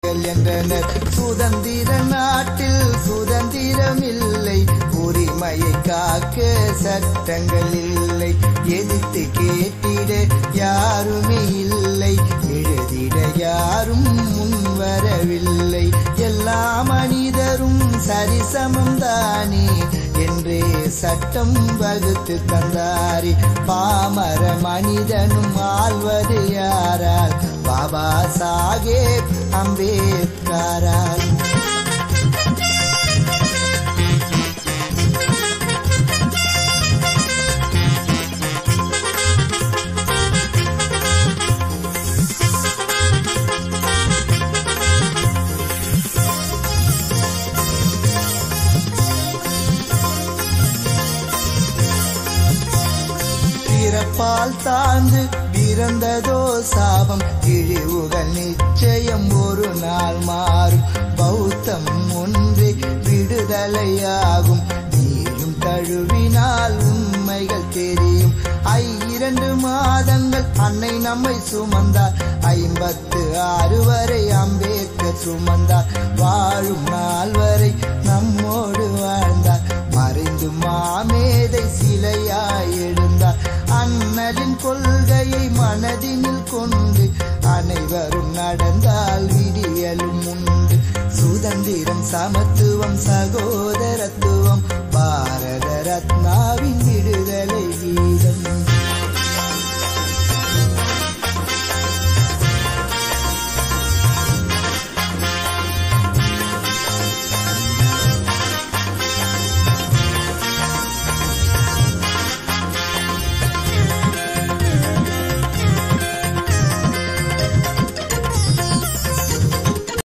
சட்டங்கள் என்றனர் சுதந்திர நாட்டில் சுதந்திரம் இல்லை உரிமையை காக்க சட்டங்கள் இல்லை எதிர்த்து கேட்டிட யாருமே இல்லை எழுதிட யாரும் முன்வரவில்லை எல்லா மனிதரும் சரிசமம் தானே என்றே சட்டம் வகுத்து தந்தாரே பாமர மனிதனும் ஆள்வது யாரால் பாபா சாஹேப் அம்பேத்கரால் பிறப்பால் தாழ்ந்து பிறந்ததோ சாபம் இழிவுகள் நிச்சயம் ஒரு நாள் மாறும் பௌத்தம் ஒன்றே விடுதலையாகும் நீயும் தழுவினால் உண்மைகள் தெரியும் ஐ இரண்டு மாதங்கள் அன்னை நம்மை சுமந்தார் ஐம்பத்து ஆறு வரை அம்பேத்கர் சுமந்தார் வாழும் நாள் வரை நம்மோடு வாழ்ந்தார் மறைந்து மாமேதை சிலையாய் எழுந்தார் அண்ணலின் கொள்கையை மனதினில் கொண்டு அனைவரும் நடந்தால் விடியலும் உண்டு சுதந்திரம் சமத்துவம் சகோதரத்துவம் பாரத ரத்னா